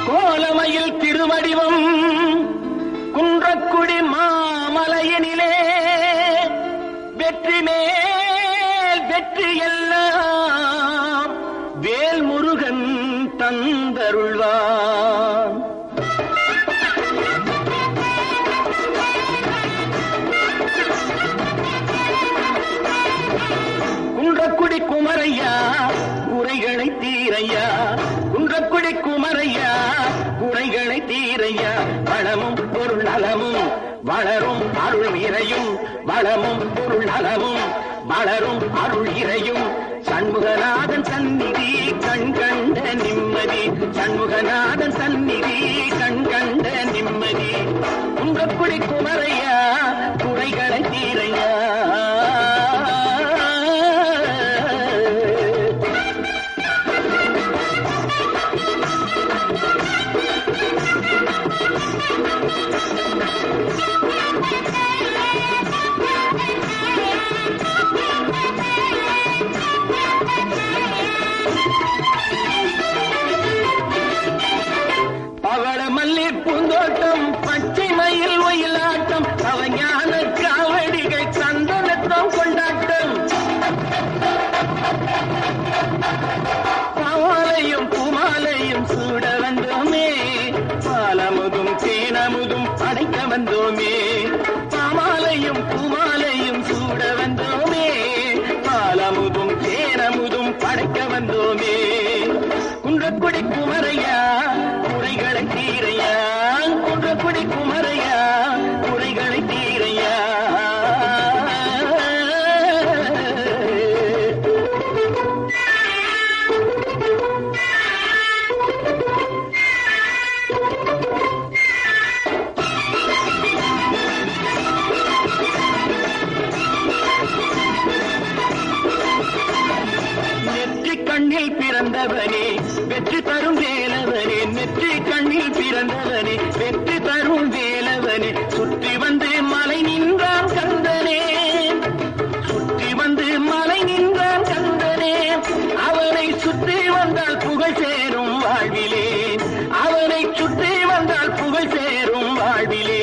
கோலமையில் திருவடிவம் குன்றக்குடி மாமலையினிலே வெற்றி மேல் வெற்றி எல்லாம் வேல் முருகன் தந்தருள்வான் குன்றக்குடி குமரையா குறைகளை தீரையா குன்றக்குடி குமரையா குறைகளை தீரையா வளமும் பொருள் நலமும் வளரும் அருள் இறையும் வளமும் பொருள் நலமும் வளரும் அருள் இறையும் சண்முகநாதன் சந்நிதி கண் கண்ட நிம்மதி சண்முகநாதன் சந்நிதி கண் கண்ட நிம்மதி குன்றக்குடி குமரையா குறைகளை தீரையா பவள மல்லி பூந்தோட்டம் பச்சை மயில் ஒயிலாட்டம் அவஞான காவடிகள் சந்தனத்தம் கொண்டாட்டம் பாலையும் பூமாலையும் சூட வந்தோமே பாலமுதும் தேனமுதும் படைக்க வந்தோமே பாமாலையும் பூமாலையும் சூட வந்தோமே பாலமுதும் தேனமுதும் படைக்க வந்தோமே குன்றக்குடி குமரையா குறைகளை தீரையா குன்றக்குடி குமரையா குறைகளை தீரையா நெற்றி கண்ணில் பிறந்தவனே வெற்றி தரும் வேலவனே நெற்றி கண்ணில் பிறந்தவனே வெற்றி தரும் வேலவனே சுற்றி வந்து மலை நின்றான் கந்தனே சுற்றி வந்து மலை நின்றான் கந்தனே அவனை சுற்றி வந்தால் புகழ் சேரும் வாழ்விலே அவனை சுற்றி வந்தால் புகழ் சேரும் வாழ்விலே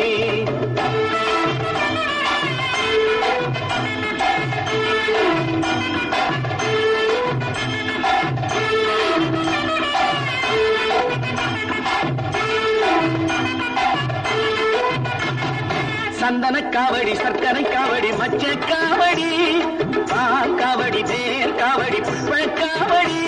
சந்தன காவடி சர்க்கரை காவடி மச்ச காவடி பால் காவடி தேர் காவடி புஷ்ப காவடி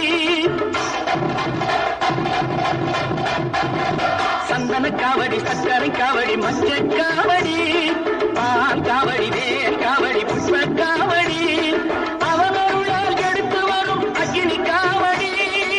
சந்தன காவடி சர்க்கரை காவடி மச்ச காவடி பால் காவடி தேர் காவடி புஷ்ப காவடி அவன் அருளால் எடுத்து வரும் அக்னி காவடி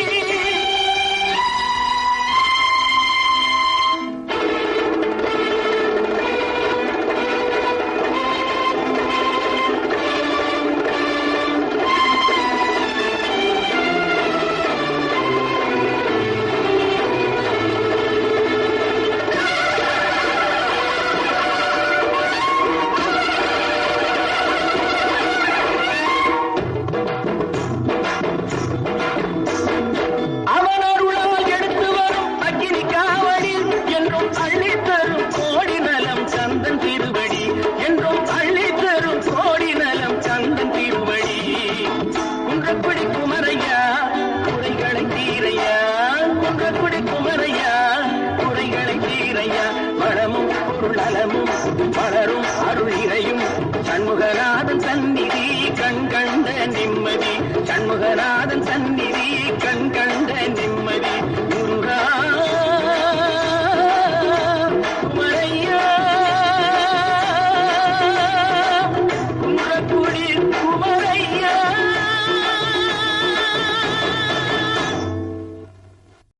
அவன் அருளால் எடுத்து வரும் அக்கினி காவடி என்றும் அள்ளி தரும் கோடி நலம் சந்தன் திருவடி என்றும் அள்ளி தரும் கோடி நலம் சந்தன் திருவடி குன்றக்குடி குமரையா குறைகளை தீரையா குன்றக்குடி குமரையா குறைகளை தீரையா வளமும் பொருள் நலமும் வளரும் அருள் இறையும் சண்முகநாதன் சந்நிதி கண் கண்ட நிம்மதி சண்முகநாதன் சந்நிதி